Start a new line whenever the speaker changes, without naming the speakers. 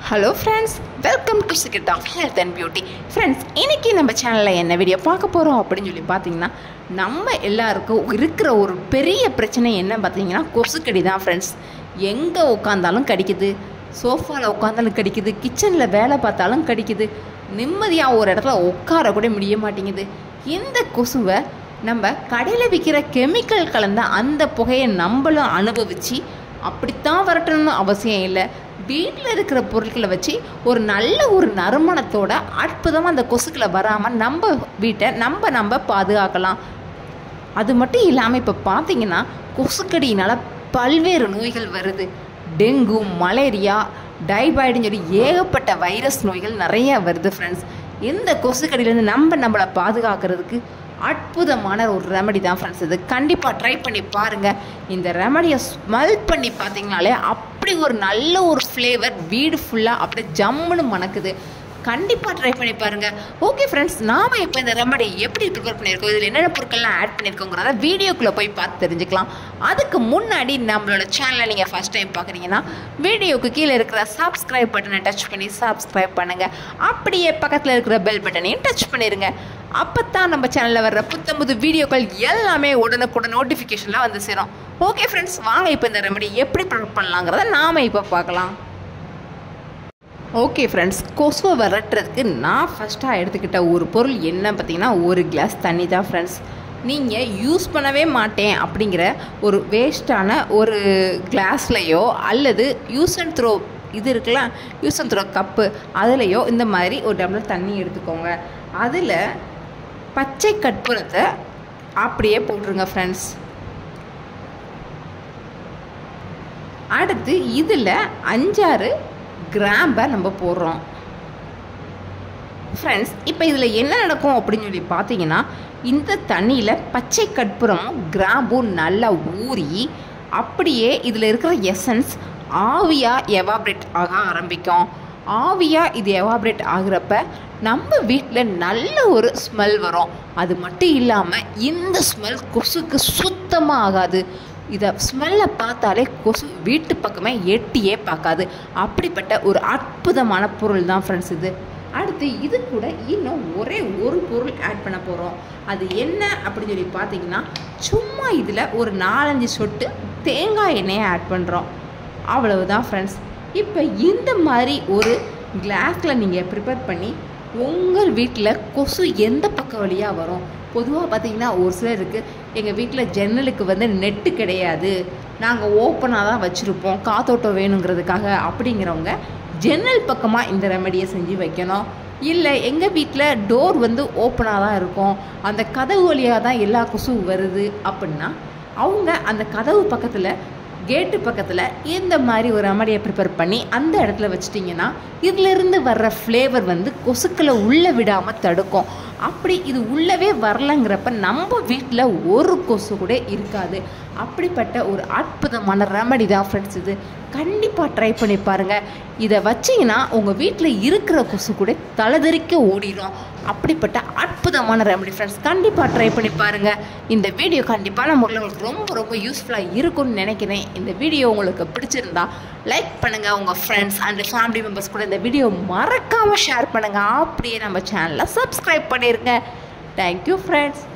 hello friends welcome to secret of health and beauty friends இன்னைக்கு நம்ம சேனலில் என்ன வீடியோ பார்க்க போகிறோம் அப்படின்னு சொல்லி பார்த்தீங்கன்னா நம்ம எல்லாருக்கும் இருக்கிற ஒரு பெரிய பிரச்சனை என்ன பார்த்தீங்கன்னா கொசுக்கடி தான் ஃப்ரெண்ட்ஸ் எங்கே உட்காந்தாலும் கடிக்குது சோஃபாவில் உட்காந்தாலும் கடிக்குது கிச்சனில் வேலை பார்த்தாலும் கடிக்குது நிம்மதியாக ஒரு இடத்துல உட்கார கூட முடிய மாட்டேங்குது இந்த கொசுவை நம்ம கடையில் விற்கிற கெமிக்கல் கலந்த அந்த புகையை நம்மளும் அனுபவித்து அப்படித்தான் வரட்டணும்னு அவசியம் இல்லை வீட்டில் இருக்கிற பொருட்களை வச்சு ஒரு நல்ல ஒரு நறுமணத்தோட அற்புதமாக அந்த கொசுக்களை வராமல் நம்ம வீட்டை நம்ம நம்ம பாதுகாக்கலாம் அது மட்டும் இல்லாமல் இப்போ பார்த்தீங்கன்னா கொசுக்கடியினால் பல்வேறு நோய்கள் வருது டெங்கு மலேரியா டைபாய்டுன்னு சொல்லி ஏகப்பட்ட வைரஸ் நோய்கள் நிறைய வருது ஃப்ரெண்ட்ஸ் இந்த கொசுக்கடியிலேருந்து நம்ம நம்மளை பாதுகாக்கிறதுக்கு அற்புதமான ஒரு ரெமடி தான் ஃப்ரெண்ட்ஸ் இது கண்டிப்பாக ட்ரை பண்ணி பாருங்கள் இந்த ரெமடியை ஸ்மெல் பண்ணி பார்த்தீங்கனாலே அப்படி ஒரு நல்ல ஒரு ஃப்ளேவர் வீடு ஃபுல்லாக அப்படியே ஜம்முன்னு மணக்குது கண்டிப்பாக ட்ரை பண்ணி பாருங்கள் ஓகே ஃப்ரெண்ட்ஸ் நாம் இப்போ இந்த ரெமடி எப்படி ப்ரிப்பேர் பண்ணியிருக்கோம் இதில் என்னென்ன பொருட்கள்லாம் ஆட் பண்ணியிருக்கோங்கிறத வீடியோக்குள்ளே போய் பார்த்து தெரிஞ்சுக்கலாம் அதுக்கு முன்னாடி நம்மளோட சேனலை நீங்கள் ஃபஸ்ட் டைம் பார்க்குறீங்கன்னா வீடியோக்கு கீழே இருக்கிற சப்ஸ்கிரைப் பட்டனை டச் பண்ணி சப்ஸ்கிரைப் பண்ணுங்கள் அப்படியே பக்கத்தில் இருக்கிற பெல் பட்டனையும் டச் பண்ணிடுங்க அப்போ தான் நம்ம சேனலில் வர்ற புத்தம் புது வீடியோக்கள் எல்லாமே உடனுக்குடன் நோட்டிஃபிகேஷனில் வந்து சேரும் ஓகே ஃப்ரெண்ட்ஸ் வாங்க இப்போ இந்த ரெமடி எப்படி ப்ரிப்பேர் பண்ணலாங்கிறத நாம் இப்போ பார்க்கலாம் ஓகே ஃப்ரெண்ட்ஸ் கொசுவை விரட்டுறதுக்கு நான் ஃபஸ்ட்டாக எடுத்துக்கிட்ட ஒரு பொருள் என்ன பார்த்தீங்கன்னா ஒரு கிளாஸ் தண்ணி தான் ஃப்ரெண்ட்ஸ் நீங்கள் யூஸ் பண்ணவே மாட்டேன் அப்படிங்கிற ஒரு வேஸ்ட்டான ஒரு கிளாஸ்லையோ அல்லது யூஸ் அண்ட் த்ரோ இது இருக்குல்ல யூஸ் அண்ட் த்ரோ கப்பு அதுலேயோ இந்த மாதிரி ஒரு டம்ளர் தண்ணி எடுத்துக்கோங்க அதில் பச்சை கற்பூரத்தை அப்படியே போட்டுருங்க ஃப்ரெண்ட்ஸ் அடுத்து இதில் அஞ்சாறு கிராம்பை நம்ம போடுறோம் ஃப்ரெண்ட்ஸ் இப்போ இதில் என்ன நடக்கும் அப்படின்னு சொல்லி பார்த்தீங்கன்னா இந்த தண்ணியில் பச்சை கற்பூரமும் கிராம்பும் நல்லா ஊறி அப்படியே இதில் இருக்கிற எசன்ஸ் ஆவியாக எவாப்ரேட் ஆக ஆரம்பிக்கும் ஆவியாக இது எவாப்ரேட் ஆகுறப்ப நம்ம வீட்டில் நல்ல ஒரு ஸ்மெல் வரும் அது மட்டும் இல்லாமல் இந்த ஸ்மெல் கொசுக்கு சுத்தமாக ஆகாது இதை ஸ்மெல்லை பார்த்தாலே கொசு வீட்டு பக்கமே எட்டியே பார்க்காது அப்படிப்பட்ட ஒரு அற்புதமான பொருள் தான் ஃப்ரெண்ட்ஸ் இது அடுத்து இது கூட இன்னும் ஒரே ஒரு பொருள் ஆட் பண்ண போகிறோம் அது என்ன அப்படின்னு சொல்லி பார்த்தீங்கன்னா சும்மா இதில் ஒரு நாலஞ்சு சொட்டு தேங்காய் எண்ணெயை ஆட் பண்ணுறோம் அவ்வளவுதான் ஃப்ரெண்ட்ஸ் இப்போ இந்த மாதிரி ஒரு கிளாஸில் நீங்கள் ப்ரிப்பேர் பண்ணி உங்கள் வீட்டில் கொசு எந்த பக்கம் வழியாக வரும் பொதுவாக பார்த்தீங்கன்னா ஒரு சிலருக்கு எங்கள் வீட்டில் ஜன்னலுக்கு வந்து நெட்டு கிடையாது நாங்கள் ஓப்பனாக தான் வச்சுருப்போம் காத்தோட்டம் வேணுங்கிறதுக்காக அப்படிங்கிறவங்க ஜன்னல் பக்கமாக இந்த ரெமடியை செஞ்சு வைக்கணும் இல்லை எங்கள் வீட்டில் டோர் வந்து ஓப்பனாக தான் இருக்கும் அந்த கதவு வழியாக தான் எல்லா கொசு வருது அப்படின்னா அவங்க அந்த கதவு பக்கத்தில் கேட்டு பக்கத்தில் இந்த மாதிரி ஒரு ரெமடியை ப்ரிப்பேர் பண்ணி அந்த இடத்துல வச்சிட்டிங்கன்னா இதிலிருந்து வர்ற ஃப்ளேவர் வந்து கொசுக்களை உள்ளே விடாமல் தடுக்கும் அப்படி இது உள்ளவே வரலங்கிறப்ப நம்ம வீட்டில் ஒரு கொசு கூட இருக்காது அப்படிப்பட்ட ஒரு அற்புதமான ரெமடி தான் ஃப்ரெண்ட்ஸ் இது கண்டிப்பாக ட்ரை பண்ணி பாருங்கள் இதை வச்சிங்கன்னா உங்கள் வீட்டில் இருக்கிற கொசு கூட தலைதறிக்க ஓடிடும் அப்படிப்பட்ட அற்புதமான ரெமடி ஃப்ரெண்ட்ஸ் கண்டிப்பாக ட்ரை பண்ணி பாருங்கள் இந்த வீடியோ கண்டிப்பாக முறையில் உங்களுக்கு ரொம்ப ரொம்ப யூஸ்ஃபுல்லாக இருக்கும்னு நினைக்கிறேன் இந்த வீடியோ உங்களுக்கு பிடிச்சிருந்தா லைக் பண்ணுங்கள் உங்கள் ஃப்ரெண்ட்ஸ் அண்ட் ஃபேமிலி மெம்பர்ஸ் கூட இந்த வீடியோ மறக்காமல் ஷேர் பண்ணுங்கள் அப்படியே நம்ம சேனலை சப்ஸ்கிரைப் பண்ணிடுங்க தேங்க்யூ ஃப்ரெண்ட்ஸ்